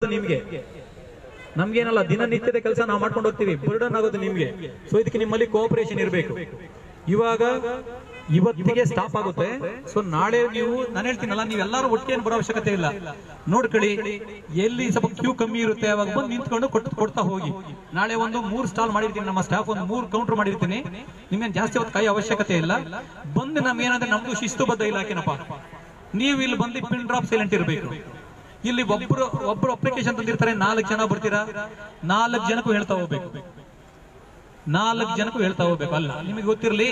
ಆಗುತ್ತೆ ನಿಮ್ಗೆ ನಮ್ಗೇನಲ್ಲ ದಿನನಿತ್ಯದ ಕೆಲಸ ನಾವು ಮಾಡ್ಕೊಂಡು ಹೋಗ್ತೀವಿ ಬರ್ಡನ್ ಆಗೋದು ನಿಮ್ಗೆ ಸೊ ಇದಕ್ಕೆ ನಿಮ್ಮಲ್ಲಿ ಕೋಆಪರೇಷನ್ ಇರಬೇಕು ಇವಾಗ ಇವತ್ತಿಗೆ ಸ್ಟಾಪ್ ಆಗುತ್ತೆ ಸೊ ನಾಳೆ ನೀವು ನಾನು ಹೇಳ್ತೀನಲ್ಲ ನೀವೆಲ್ಲರೂ ಒಟ್ಟಿಗೆ ಬರೋ ಅವಶ್ಯಕತೆ ಇಲ್ಲ ನೋಡ್ಕೊಳ್ಳಿ ಎಲ್ಲಿ ಸ್ವಲ್ಪ ಕ್ಯೂ ಕಮ್ಮಿ ಇರುತ್ತೆ ಅವಾಗ ಬಂದು ನಿಂತ್ಕೊಂಡು ಕೊಟ್ಟು ಕೊಡ್ತಾ ಹೋಗಿ ನಾಳೆ ಒಂದು ಮೂರು ಸ್ಟಾಲ್ ಮಾಡಿರ್ತೀನಿ ನಮ್ಮ ಸ್ಟಾಫ್ ಒಂದು ಮೂರು ಕೌಂಟರ್ ಮಾಡಿರ್ತೀನಿ ನಿಮ್ಗೇನು ಜಾಸ್ತಿ ಹೊತ್ತು ಕೈ ಅವಶ್ಯಕತೆ ಇಲ್ಲ ಬಂದು ನಮ್ಗೇನಂದ್ರೆ ನಮ್ದು ಶಿಸ್ತುಬದ್ಧ ಇಲಾಖೆನಪ್ಪ ನೀವು ಇಲ್ಲಿ ಬಂದು ಪಿನ್ ಡ್ರಾಪ್ ಸೈಲೆಂಟ್ ಇರಬೇಕು ಇಲ್ಲಿ ಒಬ್ರು ಒಬ್ರು ಅಪ್ಲಿಕೇಶನ್ ತಂದಿರ್ತಾರೆ ನಾಲ್ಕು ಜನ ಬರ್ತೀರಾ ನಾಲ್ಕು ಜನಕ್ಕೂ ಹೇಳ್ತಾ ಹೋಗ್ಬೇಕು ನಾಲ್ಕು ಜನಕ್ಕೂ ಹೇಳ್ತಾ ಹೋಗ್ಬೇಕು ಅಲ್ಲ ನಿಮಗೆ ಗೊತ್ತಿರಲಿ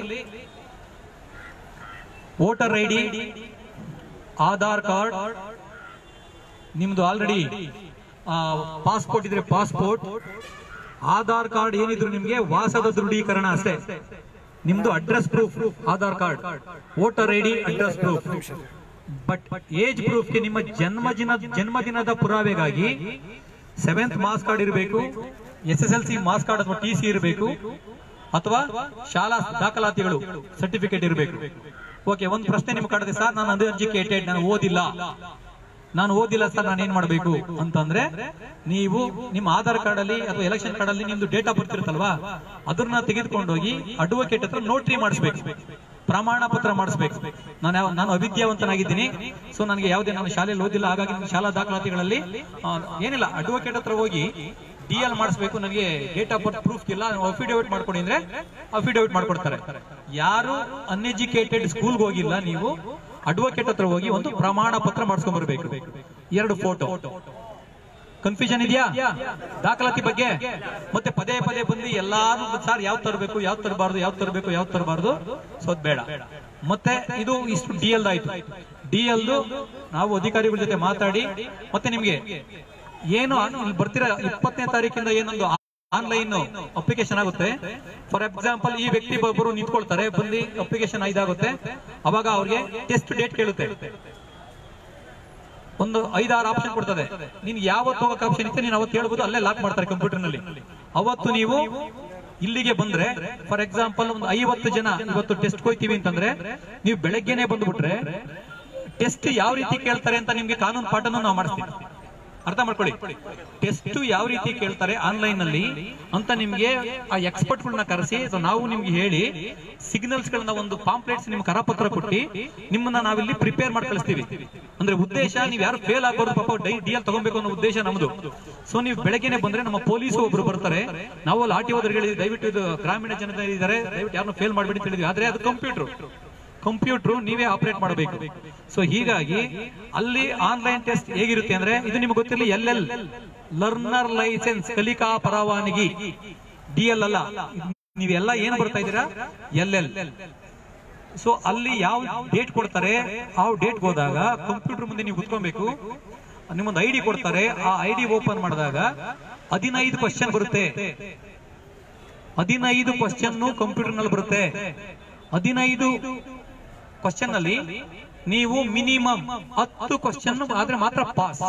voter I D Aadhaar card ನಿಮ್ದು ಆಲ್ರೆಡಿ ಪಾಸ್ಪೋರ್ಟ್ ಇದ್ರೆ ಪಾಸ್ಪೋರ್ಟ್ ಆಧಾರ್ ಕಾರ್ಡ್ ಏನಿದ್ರು ನಿಮ್ಗೆ ವಾಸದ ದೃಢೀಕರಣ ಅಷ್ಟೇ ನಿಮ್ದು address proof Aadhaar card voter I D address proof but age ಪ್ರೂಫ್ಗೆ ನಿಮ್ಮ ಜನ್ಮದಿನ ಜನ್ಮದಿನದ ಪುರಾವೆಗಾಗಿ ಸೆವೆಂತ್ ಮಾಸ್ ಕಾರ್ಡ್ ಇರಬೇಕು S S L C marks card ಅಥವಾ ಟಿ ಸಿ ಇರಬೇಕು ಅಥವಾ ಶಾಲಾ ದಾಖಲಾತಿಗಳು ಸರ್ಟಿಫಿಕೇಟ್ ಇರಬೇಕು ಓಕೆ ಒಂದು ಪ್ರಶ್ನೆ ನಿಮ್ಗೆ ಕಾಡುತ್ತೆ ಸರ್ ನಾನು ಅನ್ಎಜುಕೇಟೆಡ್ ನಾನು ಓದಿಲ್ಲ ನಾನು ಓದಿಲ್ಲ ಸರ್ ನಾನು ಏನ್ ಮಾಡ್ಬೇಕು ಅಂತಂದ್ರೆ ನೀವು ನಿಮ್ಮ ಆಧಾರ್ ಕಾರ್ಡ್ ಅಲ್ಲಿ ಅಥವಾ ಎಲೆಕ್ಷನ್ ಕಾರ್ಡ್ ಅಲ್ಲಿ ನಿಮ್ದು ಡೇಟಾ ಬರ್ತ್ ಇರುತ್ತಲ್ವಾ ಅದನ್ನ ತೆಗೆದುಕೊಂಡೋಗಿ ಅಡ್ವೊಕೇಟ್ ಹತ್ರ ನೋಟ್ರಿ ಮಾಡಿಸ್ಬೇಕು ಪ್ರಮಾಣ ಪತ್ರ ಮಾಡಿಸ್ಬೇಕು ನಾನು ಯಾವ- ನಾನು ಅವಿದ್ಯಾವಂತನಾಗಿದ್ದೀನಿ ಸೊ ನನಗೆ ಯಾವುದೇ ನಾನು ಶಾಲೆಯಲ್ಲಿ ಓದಿಲ್ಲ ಹಾಗಾಗಿ ನನ್ನ ಶಾಲಾ ದಾಖಲಾತಿಗಳಲ್ಲಿ ಆ, ಏನಿಲ್ಲ ಅಡ್ವೊಕೇಟ್ ಹತ್ರ ಹೋಗಿ ಡಿ ಎಲ್ ಮಾಡಿಸ್ಬೇಕು ನನಗೆ ಡೇಟ್ ಆಫ್ ಬರ್ತ್ ಪ್ರೂಫ್ ಇಲ್ಲ ಅಫಿಡೇವಿಟ್ ಮಾಡ್ಕೊಡಿ ಅಂದ್ರೆ ಅಫಿಡೇವಿಟ್ ಮಾಡ್ಕೊಡ್ತಾರೆ ಯಾರು ಅನ್ಎಜುಕೇಟೆಡ್ ಸ್ಕೂಲ್ಗೆ ಹೋಗಿಲ್ಲ ನೀವು ಅಡ್ವೊಕೇಟ್ ಹತ್ರ ಹೋಗಿ ಒಂದು ಪ್ರಮಾಣ ಪತ್ರ ಮಾಡಿಸ್ಕೊಂಡ್ ಬರ್ಬೇಕು ಎರಡು ಫೋಟೋ ಕನ್ಫ್ಯೂಷನ್ ಇದೆಯಾ ದಾಖಲಾತಿ ಬಗ್ಗೆ ಮತ್ತೆ ಪದೇ ಪದೇ ಬಂದು ಎಲ್ಲಾರು ಸರ್ ಯಾವ್ ತರಬೇಕು ಯಾವ್ ತರಬಾರ್ದು ಯಾವ್ ತರಬೇಕು ಯಾವ್ ತರಬಾರ್ದು ಸೊ ಅದ್ ಬೇಡ ಮತ್ತೆ ಇದು ಇಷ್ಟು ಡಿ ಎಲ್ ಆಯ್ತು ಡಿ ಎಲ್ದು ನಾವು ಅಧಿಕಾರಿಗಳ ಜೊತೆ ಮಾತಾಡಿ ಮತ್ತೆ ನಿಮ್ಗೆ ಏನು ಇಲ್ಲಿ ಬರ್ತಿರ ಇಪ್ಪತ್ತನೇ ತಾರೀಕಿಂದ ಏನೊಂದು ಆನ್ಲೈನ್ ಅಪ್ಲಿಕೇಶನ್ ಆಗುತ್ತೆ ಫಾರ್ ಎಕ್ಸಾಂಪಲ್ ಈ ವ್ಯಕ್ತಿ ಒಬ್ಬರು ನಿಂತ್ಕೊಳ್ತಾರೆ ಬಂದು ಅಪ್ಲಿಕೇಶನ್ ಇದಾಗುತ್ತೆ ಅವಾಗ ಅವ್ರಿಗೆ ಟೆಸ್ಟ್ ಡೇಟ್ ಕೇಳುತ್ತೆ ಒಂದು ಐದಾರು ಆಪ್ಷನ್ ಕೊಡ್ತದೆ ನೀನ್ ಯಾವತ್ತು ಹೋಗಕ್ಕೆ ಆಪ್ಷನ್ ಇತ್ತೆ ನೀನು ಅವತ್ತು ಹೇಳ್ಬೋದು ಅಲ್ಲೇ ಲಾಕ್ ಮಾಡ್ತಾರೆ ಕಂಪ್ಯೂಟರ್ ನಲ್ಲಿ ಅವತ್ತು ನೀವು ಇಲ್ಲಿಗೆ ಬಂದ್ರೆ ಫಾರ್ ಎಕ್ಸಾಂಪಲ್ ಒಂದು ಐವತ್ತು ಜನ ಇವತ್ತು ಟೆಸ್ಟ್ ಹೋಯ್ತೀವಿ ಅಂತಂದ್ರೆ ನೀವು ಬೆಳಗ್ಗೆನೆ ಬಂದ್ಬಿಟ್ರೆ ಟೆಸ್ಟ್ ಯಾವ ರೀತಿ ಕೇಳ್ತಾರೆ ಅಂತ ನಿಮ್ಗೆ ಕಾನೂನು ಪಾಠನೂ ನಾವು ಮಾಡಿಸ್ತೀವಿ ಅರ್ಥ ಮಾಡ್ಕೊಳ್ಳಿ ಟೆಸ್ಟ್ ಯಾವ ರೀತಿ ಕೇಳ್ತಾರೆ ಆನ್ಲೈನ್ ನಲ್ಲಿ ಅಂತ ನಿಮ್ಗೆ ಆ ಎಕ್ಸ್ಪರ್ಟ್ ಗಳನ್ನ ಕರೆಸಿ ಅಥವಾ ನಾವು ನಿಮ್ಗೆ ಹೇಳಿ ಸಿಗ್ನಲ್ಸ್ ಗಳನ್ನ ಒಂದು ಪಾಂಪ್ಲೆಟ್ಸ್ ನಿಮ್ಗೆ ಕರಪತ್ರ ಕೊಟ್ಟು ನಿಮ್ಮನ್ನ ನಾವಿಲ್ಲಿ ಪ್ರಿಪೇರ್ ಮಾಡಿ ಕಳಿಸ್ತೀವಿ ಅಂದ್ರೆ ಉದ್ದೇಶ ನೀವು ಯಾರು ಫೇಲ್ ಆಗಬಾರ್ದು ಪಾಪ ಡಿ ಎಲ್ ತಗೊಬೇಕು ಅನ್ನೋ ಉದ್ದೇಶ ನಮ್ದು ಸೊ ನೀವು ಬೆಳಗ್ಗೆನೆ ಬಂದ್ರೆ ನಮ್ಮ ಪೊಲೀಸ್ ಒಬ್ರು ಬರ್ತಾರೆ ನಾವು ಅಲ್ಲಿ ಆರ್ ಟಿ ಹೇಳಿದ್ವಿ ದಯವಿಟ್ಟು ಇದು ಗ್ರಾಮೀಣ ಜನತೆ ಇದ್ದಾರೆ ದಯವಿಟ್ಟು ಯಾರನ್ನ ಫೇಲ್ ಮಾಡ್ಬೇಡಿ ಅಂತ ಹೇಳಿದ್ವಿ ಆದ್ರೆ ಅದು ಕಂಪ್ಯೂಟರ್ ಕಂಪ್ಯೂಟರ್ ನೀವೇ ಆಪರೇಟ್ ಮಾಡಬೇಕು ಸೊ ಹೀಗಾಗಿ ಅಲ್ಲಿ ಆನ್ಲೈನ್ ಟೆಸ್ಟ್ ಹೇಗಿರುತ್ತೆ ಅಂದ್ರೆ ಇದು ನಿಮ್ಗೆ ಗೊತ್ತಿರಲಿ ಎಲ್ ಎಲ್ ಲರ್ನರ್ ಲೈಸೆನ್ಸ್ ಕಲಿಕಾ ಪರವಾನಗಿ ಡಿ ಎಲ್ ಅಲ್ಲ ನೀವೆಲ್ಲ ಏನ್ ಬರ್ತಾ ಇದ್ದೀರಾ ಎಲ್ ಎಲ್ ಸೊ ಅಲ್ಲಿ ಯಾವ ಡೇಟ್ ಕೊಡ್ತಾರೆ ಆ ಡೇಟ್ ಹೋದಾಗ ಕಂಪ್ಯೂಟರ್ ಮುಂದೆ ನೀವು ಕುತ್ಕೊಬೇಕು ನಿಮ್ಮೊಂದು ಐ ಡಿ ಕೊಡ್ತಾರೆ ಆ ಐ ಡಿ ಓಪನ್ ಮಾಡಿದಾಗ ಹದಿನೈದು ಕ್ವಶನ್ ಬರುತ್ತೆ ಹದಿನೈದು ಕ್ವಶನ್ ಕಂಪ್ಯೂಟರ್ ನಲ್ಲಿ ಬರುತ್ತೆ ಹದಿನೈದು ಕ್ವಶನ್ ಅಲ್ಲಿ ನೀವು ಮಿನಿಮಮ್ ಹತ್ತು ಕ್ವಶನ್ ಆದ್ರೆ ಮಾತ್ರ ಪಾಸ್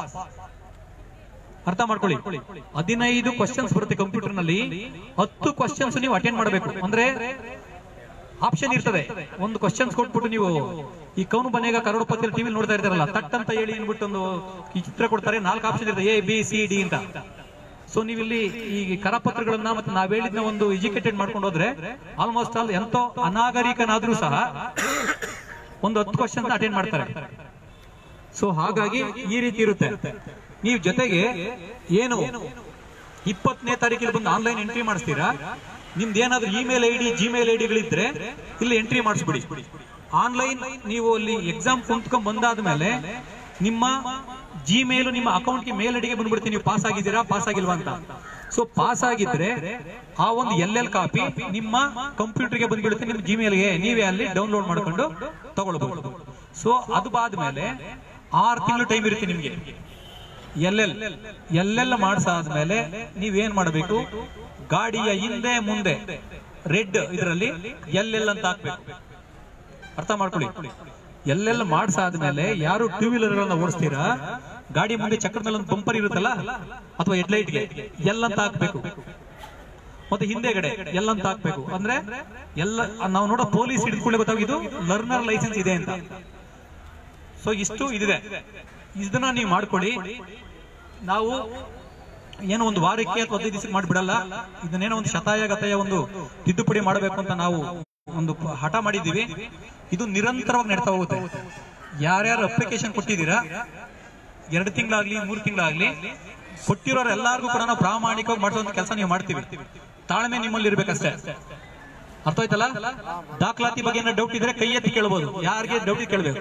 ಅರ್ಥ ಮಾಡ್ಕೊಳ್ಳಿ ಹದಿನೈದು ಕ್ವಶನ್ಸ್ ಬರುತ್ತೆ ಕಂಪ್ಯೂಟರ್ ನಲ್ಲಿ ಹತ್ತು ಕ್ವಶನ್ಸ್ ನೀವು ಅಟೆಂಡ್ ಮಾಡಬೇಕು ಅಂದ್ರೆ ಆಪ್ಷನ್ ಇರ್ತದೆ ಒಂದು ಕ್ವಶನ್ಸ್ ಕೊಟ್ಬಿಟ್ಟು ನೀವು ಈ ಕೌನು ಬನೇಗ ಕರೋಡಪತಿ ಟಿವಿ ನೋಡ್ತಾ ಇರ್ತಾರಲ್ಲ ತಟ್ ಅಂತ ಹೇಳಿ ಅನ್ಬಿಟ್ಟು ಒಂದು ಈ ಚಿತ್ರ ಕೊಡ್ತಾರೆ ನಾಲ್ಕು ಆಪ್ಷನ್ ಇರ್ತದೆ ಎ ಬಿ ಸಿ ಡಿ ಅಂತ ಸೊ ನೀವಿಲ್ಲಿ ಈ ಕರಪತ್ರಗಳನ್ನ ಮತ್ತೆ ನಾವ್ ಹೇಳಿದ್ನ ಒಂದು ಎಜುಕೇಟೆಡ್ ಮಾಡ್ಕೊಂಡು ಹೋದ್ರೆ ಆಲ್ಮೋಸ್ಟ್ ಆಲ್ ಎಂತೋ ಅನಾಗರಿಕನಾದ್ರೂ ಸಹ ಒಂದು ಹತ್ತು ಕ್ವಶನ್ ಅಟೆಂಡ್ ಮಾಡ್ತಾರೆ ಸೊ ಹಾಗಾಗಿ ಈ ರೀತಿ ಇರುತ್ತೆ ನೀವು ಜೊತೆಗೆ ಏನು ಇಪ್ಪತ್ತನೇ ತಾರೀಕಿಗೆ ಬಂದು ಆನ್ಲೈನ್ ಎಂಟ್ರಿ ಮಾಡಿಸ್ತೀರಾ ನಿಮ್ದು ಏನಾದ್ರು email I D Gmail I ಡಿಗಳಿದ್ರೆ ಇಲ್ಲಿ ಎಂಟ್ರಿ ಮಾಡಿಸ್ಬಿಡಿ ಆನ್ಲೈನ್ ನೀವು ಅಲ್ಲಿ ಎಕ್ಸಾಮ್ ಕುಂತ್ಕೊಂಡ್ ಬಂದಾದ್ಮೇಲೆ ನಿಮ್ಮ ಜಿಮೇಲ್ ನಿಮ್ಮ ಅಕೌಂಟ್ಗೆ ಮೇಲ್ ಐಡಿಗೆ ಬಂದ್ಬಿಡ್ತೀನಿ ನೀವು ಪಾಸ್ ಆಗಿದ್ದೀರಾ ಪಾಸ್ ಆಗಿಲ್ವಾ ಅಂತ ಸೊ ಪಾಸ್ ಆಗಿದ್ರೆ ಆ ಒಂದು ಎಲ್ ಎಲ್ ಕಾಪಿ ನಿಮ್ಮ ಕಂಪ್ಯೂಟರ್ಗೆ ಬಂದ್ಬಿಡುತ್ತೆ ನಿಮ್ಮ ಜಿಮೇಲ್ಗೆ ನೀವೇ ಅಲ್ಲಿ ಡೌನ್ಲೋಡ್ ಮಾಡ್ಕೊಂಡು ತಗೊಳ್ಬಹುದು ಸೊ ಅದು ಬಾದ್ಮೇಲೆ ಆರು ತಿಂಗಳು ಟೈಮ್ ಇರುತ್ತೆ ನಿಮ್ಗೆ ಎಲ್ಲೆಲ್ ಎಲ್ಲೆಲ್ಲ ಮಾಡ್ಸಾದ್ಮೇಲೆ ನೀವೇನ್ ಮಾಡಬೇಕು ಗಾಡಿಯ ಹಿಂದೆ ಮುಂದೆ ರೆಡ್ ಇದರಲ್ಲಿ ಎಲ್ಲೆಲ್ಲ ಅಂತ ಹಾಕ್ಬೇಕು ಅರ್ಥ ಮಾಡ್ಕೊಳ್ಳಿ ಎಲ್ಲೆಲ್ಲ ಮಾಡ್ಸಾದ್ಮೇಲೆ ಯಾರು ಟೂ ವೀಲರ್ ಗಳನ್ನ ಓಡಿಸ್ತೀರಾ ಗಾಡಿ ಮುಂದೆ ಚಕ್ರದ ಮೇಲೆ ಒಂದು ಬಂಪರ್ ಇರುತ್ತಲ್ಲ ಅಥವಾ ಹೆಡ್ಲೈಟ್ಗೆ ಎಲ್ಲಂತ ಹಾಕ್ಬೇಕು ಮತ್ತೆ ಹಿಂದೆಗಡೆ ಎಲ್ಲಂತ ಹಾಕ್ಬೇಕು ಅಂದ್ರೆ ಎಲ್ಲ ನಾವು ನೋಡೋ ಪೊಲೀಸ್ ಹಿಡಿದುಕೊಳ್ಳೆ ಗೊತ್ತಾಗಿದ್ದು ಲರ್ನರ್ ಲೈಸೆನ್ಸ್ ಇದೆ ಅಂತ ಸೊ ಇಷ್ಟು ಇದಿದೆ ಇದನ್ನ ನೀವು ಮಾಡ್ಕೊಳ್ಳಿ ನಾವು ಏನೋ ಒಂದು ವಾರಕ್ಕೆ ಅಥವಾ ಹದಿನೈದು ದಿವಸಕ್ಕೆ ಮಾಡಿಬಿಡಲ್ಲ ಇದನ್ನೇನೋ ಒಂದು ಶತಾಯ ಗತಾಯ ಒಂದು ತಿದ್ದುಪಡಿ ಮಾಡಬೇಕು ಅಂತ ನಾವು ಒಂದು ಪ- ಹಠ ಮಾಡಿದ್ದೀವಿ ಇದು ನಿರಂತರವಾಗಿ ನಡೀತಾ ಹೋಗುತ್ತೆ ಯಾರ್ಯಾರು ಅಪ್ಲಿಕೇಶನ್ ಕೊಟ್ಟಿದ್ದೀರಾ ಎರಡು ತಿಂಗಳಾಗ್ಲಿ ಮೂರು ತಿಂಗಳಾಗ್ಲಿ ಕೊಟ್ಟಿರೋರು ಎಲ್ಲಾರ್ಗೂ ಕೂಡ ನಾವು ಪ್ರಾಮಾಣಿಕವಾಗಿ ಮಾಡಿಸುವಂತ ಕೆಲಸ ನೀವು ಮಾಡ್ತೀವಿ ತಾಳ್ಮೆ ನಿಮ್ಮಲ್ಲಿ ಇರ್ಬೇಕಷ್ಟೇ ಅರ್ಥ ಆಯ್ತಲ್ಲ ದಾಖಲಾತಿ ಬಗ್ಗೆ ಏನಾದ್ರು ಡೌಟ್ ಇದ್ರೆ ಕೈ ಎತ್ತಿ ಕೇಳ್ಬೋದು ಯಾರಿಗೆ ಡೌಟ್ ಕೇಳಬೇಕು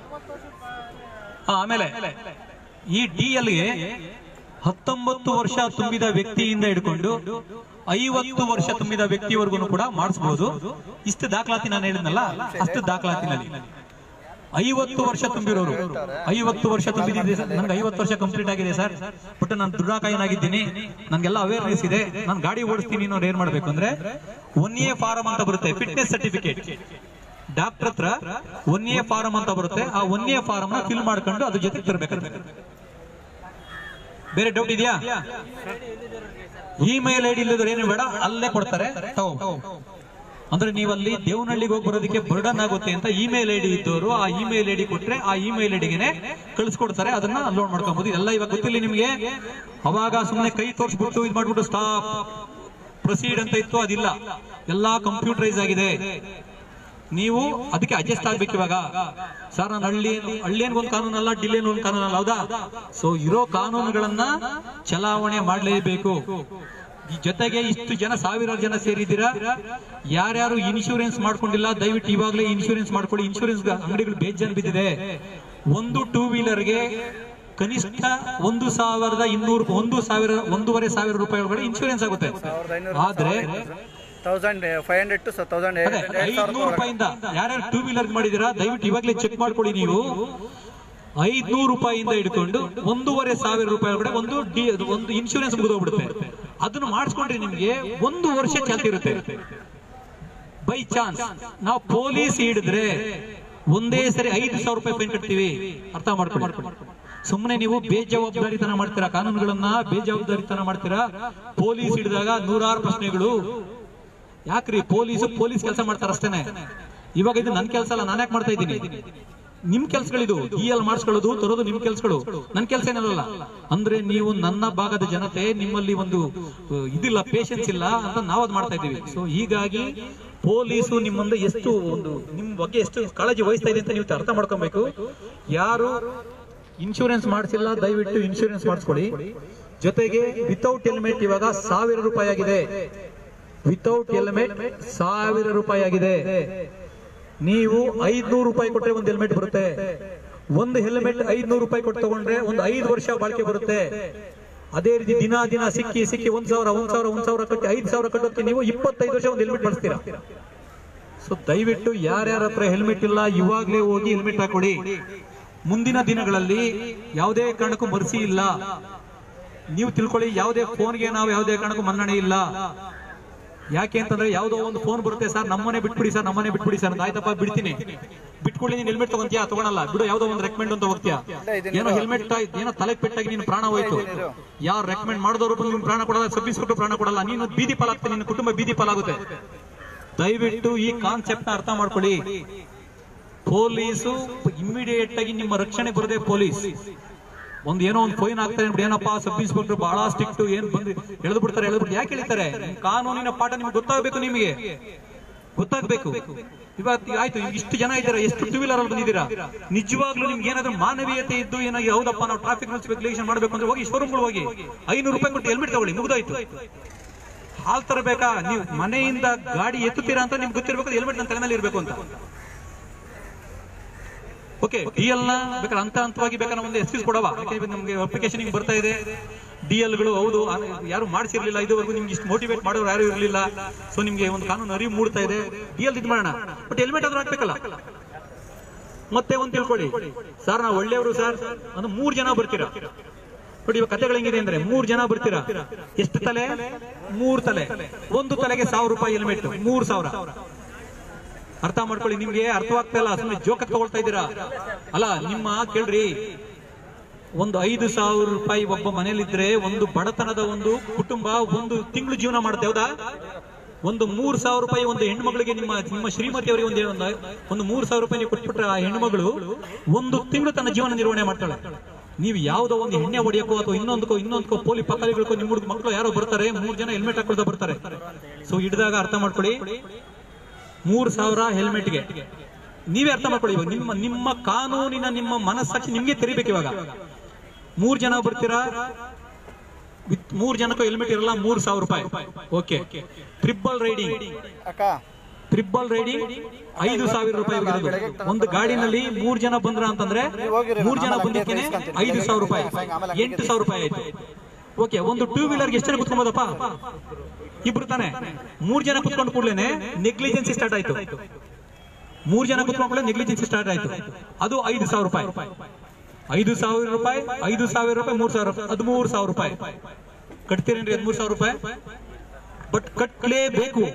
ಆಮೇಲೆ ಈ ಡಿ ಎಲ್ಗೆ ಹತ್ತೊಂಬತ್ತು ವರ್ಷ ತುಂಬಿದ ವ್ಯಕ್ತಿಯಿಂದ ಹಿಡ್ಕೊಂಡು ಐವತ್ತು ವರ್ಷ ತುಂಬಿದ ವ್ಯಕ್ತಿವರೆಗೂ ಕೂಡ ಮಾಡಿಸಬಹುದು ಇಷ್ಟು ದಾಖಲಾತಿ ನಾನು ಹೇಳಿದ್ನಲ್ಲ ಅಷ್ಟು ದಾಖಲಾತಿನಲ್ಲಿ ಐವತ್ತು ವರ್ಷ ತುಂಬಿರೋರು ಐವತ್ತು ವರ್ಷ ತುಂಬಿದೆ ನನ್ಗೆ ಐವತ್ತು ವರ್ಷ ಕಂಪ್ಲೀಟ್ ಆಗಿದೆ ಸರ್ ಬಟ್ ನಾನು ದುರ್ಡಾಕಾಯನಾಗಿದ್ದೀನಿ ನನ್ಗೆಲ್ಲ ಅವೇರ್ನೆಸ್ ಇದೆ ನಾನು ಗಾಡಿ ಓಡಿಸ್ತೀನಿ ಅನ್ನೋರು ಏನ್ ಮಾಡ್ಬೇಕು ಅಂದ್ರೆ ಒನ್ ಎ ಫಾರಂ ಅಂತ ಬರುತ್ತೆ ಫಿಟ್ನೆಸ್ ಸರ್ಟಿಫಿಕೇಟ್ ಡಾಕ್ಟರ್ ಹತ್ರ ಒನ್ ಎ ಫಾರಂ ಅಂತ ಬರುತ್ತೆ ಆ ಒನ್ ಎ ಫಾರಂ ನ ಫಿಲ್ ಮಾಡ್ಕೊಂಡು ಅದ್ರ ಜೊತೆ ತರಬೇಕಂತ ಬೇರೆ ಡೌಟ್ ಇದೆಯಾ ಇಮೇಲ್ ಐಡಿ ಇಲ್ಲದ್ರೆ ಏನು ಬೇಡ ಅಲ್ಲೇ ಕೊಡ್ತಾರೆ ತಗೋ ಅಂದ್ರೆ ನೀವಲ್ಲಿ ದೇವನಹಳ್ಳಿಗೆ ಹೋಗಿ ಬರೋದಕ್ಕೆ ಬರ್ಡನ್ ಆಗುತ್ತೆ ಅಂತ ಇಮೇಲ್ ಐಡಿ ಇದ್ದವರು ಆ ಇಮೇಲ್ ಐಡಿ ಕೊಟ್ರೆ ಆ ಇಮೇಲ್ ಐಡಿಗೆ ಕಳಿಸ್ಕೊಡ್ತಾರೆ ಅದನ್ನ ಅನ್ಲೋಡ್ ಮಾಡ್ಕೊಬಹುದು ಎಲ್ಲ ಇವಾಗ ಗೊತ್ತಿಲ್ಲ ನಿಮ್ಗೆ ಅವಾಗ ಸುಮ್ಮನೆ ಕೈ ತೋರಿಸ್ಬಿಟ್ಟು ಇದು ಮಾಡ್ಬಿಟ್ಟು ಸ್ಟಾಪ್ ಪ್ರೊಸೀಡ್ ಅಂತ ಇತ್ತು ಅದಿಲ್ಲ ಎಲ್ಲಾ ಕಂಪ್ಯೂಟರೈಸ್ ಆಗಿದೆ ನೀವು ಅದಕ್ಕೆ ಅಡ್ಜಸ್ಟ್ ಆಗ್ಬೇಕು ಇವಾಗ ಸರ್ ನಾನು ಹಳ್ಳಿ ಹಳ್ಳಿಯನ್ ಒಂದು ಕಾನೂನು ಅಲ್ಲ ಡಿಲ್ಲಿಯನ್ ಒಂದು ಕಾನೂನು ಅಲ್ಲ ಹೌದಾ ಸೊ ಇರೋ ಕಾನೂನುಗಳನ್ನ ಚಲಾವಣೆ ಮಾಡಲೇಬೇಕು ಈ ಜೊತೆಗೆ ಇಷ್ಟು ಜನ ಸಾವಿರಾರು ಜನ ಸೇರಿದ್ದೀರಾ ಯಾರ್ಯಾರು ಇನ್ಶೂರೆನ್ಸ್ ಮಾಡ್ಕೊಂಡಿಲ್ಲ ದಯವಿಟ್ಟು ಇವಾಗಲೇ ಇನ್ಶೂರೆನ್ಸ್ ಮಾಡ್ಕೊಳ್ಳಿ ಇನ್ಶೂರೆನ್ಸ್ ಅಂಗಡಿಗಳು ಬೇಜಾನ್ ಬಿದ್ದಿದೆ ಒಂದು ಟೂ ವೀಲರ್ಗೆ ಕನಿಷ್ಠ ಒಂದು ಸಾವಿರದ ಇನ್ನೂರು ಒಂದು ಸಾವಿರ ಒಂದೂವರೆ ಸಾವಿರ ರೂಪಾಯಿ ಒಳಗಡೆ ಇನ್ಶೂರೆನ್ಸ್ ಆಗುತ್ತೆ ಆದ್ರೆ thousand five hundred to thousand ಅದೇ ಐದ್ನೂರು ರೂಪಾಯಿಂದ ಯಾರ್ಯಾರು ಟೂ ವೀಲರ್ ಮಾಡಿದಿರಾ ದಯವಿಟ್ಟು ಇವಾಗಲೇ ಚೆಕ್ ಮಾಡ್ಕೊಳ್ಳಿ ನೀವು ಐದ್ನೂರು ರೂಪಾಯಿಂದ ಹಿಡ್ಕೊಂಡು ಒಂದೂವರೆ ಸಾವಿರ ರೂಪಾಯಿ ಒಳಗಡೆ ಒಂದು ಡಿ ಒಂದು ಇನ್ಶೂರೆನ್ಸ್ ಮುಗಿದೋಗ್ಬಿಡುತ್ತೆ ಅದನ್ನು ಮಾಡಿಸ್ಕೊಂಡ್ರೆ ನಿಮ್ಗೆ ಒಂದು ವರ್ಷ ಚಾಲ್ತಿ ಇರುತ್ತೆ ಬೈ ಚಾನ್ಸ್ ನಾವು ಪೊಲೀಸ್ ಹಿಡಿದ್ರೆ ಒಂದೇ ಸರಿ ಐದು ಸಾವಿರ ರೂಪಾಯಿ ಫೈನ್ ಕಟ್ತೀವಿ ಅರ್ಥ ಮಾಡ್ಕೊಂಡು ಸುಮ್ಮನೆ ನೀವು ಬೇಜವಾಬ್ದಾರಿತನ ಮಾಡ್ತೀರಾ ಕಾನೂನುಗಳನ್ನ ಬೇಜವಾಬ್ದಾರಿತನ ಮಾಡ್ತೀರಾ ಪೊಲೀಸ್ ಹಿಡಿದಾಗ ನೂರಾರು ಪ್ರಶ್ನೆಗಳು ಯಾಕ್ರಿ ಪೊಲೀಸ್ ಪೊಲೀಸ್ ಕೆಲಸ ಮಾಡ್ತಾರ ಅಷ್ಟೇನೆ ಇವಾಗ ಇದು ನನ್ ಕೆಲಸ ಅಲ್ಲ ನಾನು ಯಾಕೆ ಮಾಡ್ತಾ ಇದ್ದೀನಿ ನಿಮ್ ಕೆಲ್ಸಗಳಿದು ಇ ಎಲ್ ಮಾಡಿಸ್ಕೊಳ್ಳೋದು ತರೋದು ನಿಮ್ ಕೆಲ್ಸಗಳು ನನ್ ಕೆಲಸ ಏನಲ್ಲ ಅಂದ್ರೆ ನೀವು ನನ್ನ ಭಾಗದ ಜನತೆ ನಿಮ್ಮಲ್ಲಿ ಒಂದು ಅಹ್, ಇದಿಲ್ಲ ಪೇಶನ್ಸ್ ಇಲ್ಲ ಅಂತ ನಾವು ಅದ್ ಮಾಡ್ತಾ ಇದ್ದೀವಿ ಸೊ ಹೀಗಾಗಿ ಪೊಲೀಸು ನಿಮ್ಮಂದ ಎಷ್ಟು ಒಂದು ನಿಮ್ ಬಗ್ಗೆ ಎಷ್ಟು ಕಾಳಜಿ ವಹಿಸ್ತಾ ಇದೆ ಅಂತ ನೀವು ಅರ್ಥ ಮಾಡ್ಕೊಬೇಕು ಯಾರು ಇನ್ಶೂರೆನ್ಸ್ ಮಾಡಿಸಿಲ್ಲ ದಯವಿಟ್ಟು ಇನ್ಶೂರೆನ್ಸ್ ಮಾಡಿಸ್ಕೊಳ್ಳಿ ಜೊತೆಗೆ ವಿತೌಟ್ ಹೆಲ್ಮೆಟ್ ಇವಾಗ ಸಾವಿರ ರೂಪಾಯಿ ಆಗಿದೆ ವಿತೌಟ್ ಹೆಲ್ಮೆಟ್ ಸಾವಿರ ರೂಪಾಯಿ ಆಗಿದೆ ನೀವು ಐದ್ನೂರು ರೂಪಾಯಿ ಕೊಟ್ರೆ ಒಂದು ಹೆಲ್ಮೆಟ್ ಬರುತ್ತೆ ಒಂದು ಹೆಲ್ಮೆಟ್ ಐದ್ನೂರು ರೂಪಾಯಿ ಕೊಟ್ಟು ತಗೊಂಡ್ರೆ ಒಂದು ಐದು ವರ್ಷ ಬಾಳಿಕೆ ಬರುತ್ತೆ ಅದೇ ರೀತಿ ದಿನ ದಿನ ಸಿಕ್ಕಿ ಸಿಕ್ಕಿ ಒಂದ್ ಸಾವಿರ ಒಂದ್ ಸಾವಿರ ಒಂದ್ ಸಾವಿರ ಕಟ್ಟಿ ಐದು ಸಾವಿರ ಕಟ್ಟೋದಕ್ಕೆ ನೀವು ಇಪ್ಪತ್ತೈದು ವರ್ಷ ಒಂದು ಹೆಲ್ಮೆಟ್ ಬಳಸ್ತೀರಾ ಸೊ ದಯವಿಟ್ಟು ಯಾರ್ಯಾರ ಹತ್ರ ಹೆಲ್ಮೆಟ್ ಇಲ್ಲ ಇವಾಗ್ಲೇ ಹೋಗಿ ಹೆಲ್ಮೆಟ್ ಹಾಕೊಳ್ಳಿ ಮುಂದಿನ ದಿನಗಳಲ್ಲಿ ಯಾವುದೇ ಕಾರಣಕ್ಕೂ ಮರ್ಸಿ ಇಲ್ಲ ನೀವು ತಿಳ್ಕೊಳ್ಳಿ ಯಾವುದೇ ಫೋನ್ಗೆ ನಾವು ಯಾವುದೇ ಕಾರಣಕ್ಕೂ ಮನ್ನಣೆ ಇಲ್ಲ ಯಾಕೆ ಅಂತಂದ್ರೆ ಯಾವ್ದೋ ಒಂದು ಫೋನ್ ಬರುತ್ತೆ ಸರ್ ನಮ್ಮನೆ ಬಿಟ್ಬಿಡಿ ಸರ್ ನಮ್ಮನೆ ಬಿಟ್ಬಿಡಿ ಸರ್ ಅಂತ ಆಯ್ತಪ್ಪ ಬಿಡ್ತೀನಿ ಬಿಟ್ಕೊಳ್ಳಿ ನೀನ್ ಹೆಲ್ಮೆಟ್ ತಗೊಂತೀಯಾ ತಗೊಳಲ್ಲ ಬಿಡು ಯಾವ್ದೋ ಒಂದು ರೆಕಮೆಂಡ್ ಅಂತ ಹೋಗ್ತೀಯಾ ಏನೋ ಹೆಲ್ಮೆಟ್ ಏನೋ ತಲೆ ಪೆಟ್ಟಾಗಿ ನೀನು ಪ್ರಾಣ ಹೋಯ್ತು ಯಾರು ರೆಕಮೆಂಡ್ ಮಾಡಿದವರು ಬಂದು ನಿನ್ ಪ್ರಾಣ ಕೊಡಲ್ಲ ಸಬ್ಬಿಸ್ ಕೊಟ್ಟು ಪ್ರಾಣ ಕೊಡಲ್ಲ ನೀನು ಬೀದಿ ಪಾಲಾಗ್ತದೆ ನಿನ್ನ ಕುಟುಂಬ ಬೀದಿ ಪಾಲಾಗುತ್ತೆ ದಯವಿಟ್ಟು ಈ ಕಾನ್ಸೆಪ್ಟ್ ನ ಅರ್ಥ ಮಾಡ್ಕೊಳ್ಳಿ ಪೊಲೀಸು ಇಮಿಡಿಯೇಟ್ ಆಗಿ ನಿಮ್ಮ ರಕ್ಷಣೆ ಬರದೆ ಪೊಲೀಸ್ ಒಂದ್ ಏನೋ ಒಂದು ಫೈನ್ ಆಗ್ತಾರೆ ನೋಡಿ ಏನಪ್ಪಾ ಸಬ್ ಇನ್ಸ್ಪೆಕ್ಟರ್ ಬಹಳ ಸ್ಟ್ರಿಕ್ಟ್ ಏನ್ ಬಂದು ಎಳೆದು ಬಿಡ್ತಾರೆ ಎಳೆದು ಬಿಡ್ತಾರೆ ಯಾಕೆ ಎಳಿತಾರೆ ನಿಮ್ ಕಾನೂನಿನ ಪಾಠ ನಿಮ್ಗೆ ಗೊತ್ತಾಗಬೇಕು ನಿಮಗೆ ಗೊತ್ತಾಗ್ಬೇಕು ಇವತ್ತು ಆಯ್ತು ಈಗ ಇಷ್ಟು ಜನ ಇದ್ದಾರೆ ಎಷ್ಟು ಟೂ ವೀಲರ್ ಅಲ್ಲಿ ಬಂದಿದ್ದೀರಾ ನಿಜವಾಗ್ಲೂ ನಿಮ್ಗೆ ಏನಾದ್ರೂ ಮಾನವೀಯತೆ ಇದ್ದು ಏನೋ ಹೌದಪ್ಪ ನಾವು ಟ್ರಾಫಿಕ್ ರೂಲ್ಸ್ ರೆಗ್ಯುಲೇಷನ್ ಮಾಡ್ಬೇಕು ಅಂದ್ರೆ ಹೋಗಿ ಶೋರೂಮ್ಗಳು ಹೋಗಿ ಐನೂರು ರೂಪಾಯಿ ಕೊಟ್ಟು ಹೆಲ್ಮೆಟ್ ತಗೊಳ್ಳಿ ಮುಗ್ದಾಯ್ತು ಹಾಲ್ ತರಬೇಕಾ ನೀವು ಮನೆಯಿಂದ ಗಾಡಿ ಎತ್ತುತ್ತೀರಾ ಅಂತ ನಿಮ್ಗೆ ಗೊತ್ತಿರ್ಬೇಕು ಹೆಲ್ಮೆಟ್ ನನ್ನ ತಲೆ ಮೇಲೆ ಇರ್ಬೇಕು ಅಂತ ಓಕೆ ಡಿ ಎಲ್ ನ ಬೇಕಾದ್ರೆ ಹಂತ ಹಂತವಾಗಿ ಬೇಕಾದ್ರೆ ಒಂದು ಎಕ್ಸ್ಕ್ಯೂಸ್ ಕೊಡವ ಯಾಕಂದ್ರೆ ನಮ್ಗೆ ಅಪ್ಲಿಕೇಶನ್ ಹಿಂಗ್ ಬರ್ತಾ ಇದೆ ಡಿ ಎಲ್ ಗಳು ಹೌದು ಆ- ಯಾರು ಮಾಡಿಸಿರ್ಲಿಲ್ಲ ಇದುವರೆಗೂ ನಿಮ್ಗೆ ಇಷ್ಟು ಮೋಟಿವೇಟ್ ಮಾಡೋರು ಯಾರು ಇರಲಿಲ್ಲ ಸೊ ನಿಮ್ಗೆ ಒಂದು ಕಾನೂನು ಅರಿವು ಮೂಡ್ತಾ ಇದೆ ಡಿ ಎಲ್ ಇದು ಮಾಡೋಣ ಬಟ್ ಹೆಲ್ಮೆಟ್ ಆದ್ರೂ ಹಾಕ್ಬೇಕಲ್ಲ ಮತ್ತೆ ಒಂದ್ ತಿಳ್ಕೊಳ್ಳಿ ಸರ್ ನಾವು ಒಳ್ಳೆಯವರು ಸರ್ ಒಂದು ಮೂರ್ ಜನ ಬರ್ತೀರಾ ನೋಡಿ ಇವಾಗ ಕಥೆಗಳು ಹೆಂಗಿದೆ ಅಂದ್ರೆ ಮೂರ್ ಜನ ಬರ್ತೀರಾ ಎಷ್ಟು ತಲೆ ಮೂರ್ ತಲೆ ಒಂದು ತಲೆಗೆ ಸಾವಿರ ರೂಪಾಯಿ ಹೆಲ್ಮೆಟ್ ಮೂರ್ ಸಾವಿರ ಅರ್ಥ ಮಾಡ್ಕೊಳ್ಳಿ ನಿಮ್ಗೆ ಅರ್ಥವಾಗ್ತಾ ಇಲ್ಲ ಸುಮ್ಮನೆ ಜೋಕ ತಗೊಳ್ತಾ ಇದ್ದೀರಾ ಅಲ್ಲ ನಿಮ್ಮ ಕೇಳ್ರಿ ಒಂದು ಐದು ಸಾವಿರ ರೂಪಾಯಿ ಒಬ್ಬ ಮನೇಲಿದ್ರೆ ಒಂದು ಬಡತನದ ಒಂದು ಕುಟುಂಬ ಒಂದು ತಿಂಗಳು ಜೀವನ ಮಾಡುತ್ತೆ ಹೌದಾ ಒಂದು ಮೂರ್ ಸಾವಿರ ರೂಪಾಯಿ ಒಂದು ಹೆಣ್ಮಗಳಿಗೆ ನಿಮ್ಮ ನಿಮ್ಮ ಶ್ರೀಮತಿ ಅವರಿಗೆ ಒಂದು ಒಂದು ಒಂದು ಮೂರ್ ಸಾವಿರ ರೂಪಾಯಿ ನೀವು ಕೊಟ್ಬಿಟ್ರೆ ಆ ಹೆಣ್ಮಗಳು ಒಂದು ತಿಂಗಳು ತನ್ನ ಜೀವನ ನಿರ್ವಹಣೆ ಮಾಡ್ತಾಳೆ ನೀವು ಯಾವ್ದೋ ಒಂದು ಎಣ್ಣೆ ಹೊಡಿಯಕ್ಕೋ ಅಥವಾ ಇನ್ನೊಂದಕ್ಕೋ ಇನ್ನೊಂದಕ್ಕೋ ಪೋಲಿ ಪಕ್ಕಲಿಗಳಿಗೋ ನಿಮ್ಮ ಹುಡುಗ ಮಕ್ಕಳು ಯಾರೋ ಬರ್ತಾರೆ ಮೂರ್ ಜನ ಹೆಲ್ಮೆಟ್ ಹಾಕೊಳ್ತಾ ಬರ್ತಾರೆ ಸೊ ಹಿಡಿದಾಗ ಅರ್ಥ ಮಾಡ್ಕೊಳ್ಳಿ ಮೂರ್ ಸಾವಿರ ಹೆಲ್ಮೆಟ್ಗೆ ನೀವೇ ಅರ್ಥ ಮಾಡ್ಕೊಳ್ಳಿ ಇವಾಗ ನಿಮ್ಮ ನಿಮ್ಮ ಕಾನೂನಿನ ನಿಮ್ಮ ಮನಸ್ಸಾಕ್ಷಿ ನಿಮ್ಗೆ ತೆರಿಬೇಕು ಇವಾಗ ಮೂರ್ ಜನ ಬರ್ತೀರಾ ವಿತ್ ಮೂರ್ ಜನಕ್ಕೂ ಹೆಲ್ಮೆಟ್ ಇರಲ್ಲ ಮೂರ್ ಸಾವಿರ ರೂಪಾಯಿ ಓಕೆ ಟ್ರಿಬಲ್ ರೈಡಿಂಗ್ ಅಕ್ಕ ಟ್ರಿಬಲ್ ರೈಡಿಂಗ್ ಐದು ಸಾವಿರ ರೂಪಾಯಿ ಇರೋದು ಒಂದು ಗಾಡಿನಲ್ಲಿ ಮೂರ್ ಜನ ಬಂದ್ರ ಅಂತಂದ್ರೆ ಮೂರ್ ಜನ ಬಂದಿದ್ದೇನೆ ಐದು ಸಾವಿರ ರೂಪಾಯಿ ಎಂಟು ಸಾವಿರ ರೂಪಾಯಿ ಆಯ್ತು ಓಕೆ ಒಂದು ಟೂ ವೀಲರ್ಗೆ ಎಷ್ಟು ಜನ ಕುತ್ಕೊಬೋದಪ್ಪ ಇಬ್ರು ತಾನೆ ಮೂರ್ ಜನ ಕುತ್ಕೊಂಡು ಕೂಡಲೇನೆ ನೆಗ್ಲಿಜೆನ್ಸಿ ಸ್ಟಾರ್ಟ್ ಆಯ್ತು ಮೂರ್ ಜನ ಕುತ್ಕೊಂಡು ನೆಗ್ಲಿಜೆನ್ಸಿ ಸ್ಟಾರ್ಟ್ ಆಯ್ತು ಅದು ಐದು ಸಾವಿರ ರೂಪಾಯಿ ಐದು ಸಾವಿರ ರೂಪಾಯಿ ಐದು ಸಾವಿರ ರೂಪಾಯಿ ಮೂರ್ ಸಾವಿರ ರೂಪಾಯಿ ಹದಿಮೂರು ಸಾವಿರ ರೂಪಾಯಿ ಕಟ್ತೀರೇನ್ರಿ ಹದಿಮೂರು ಸಾವಿರ ರೂಪಾಯಿ ಬಟ್ ಕಟ್ಲೇಬೇಕು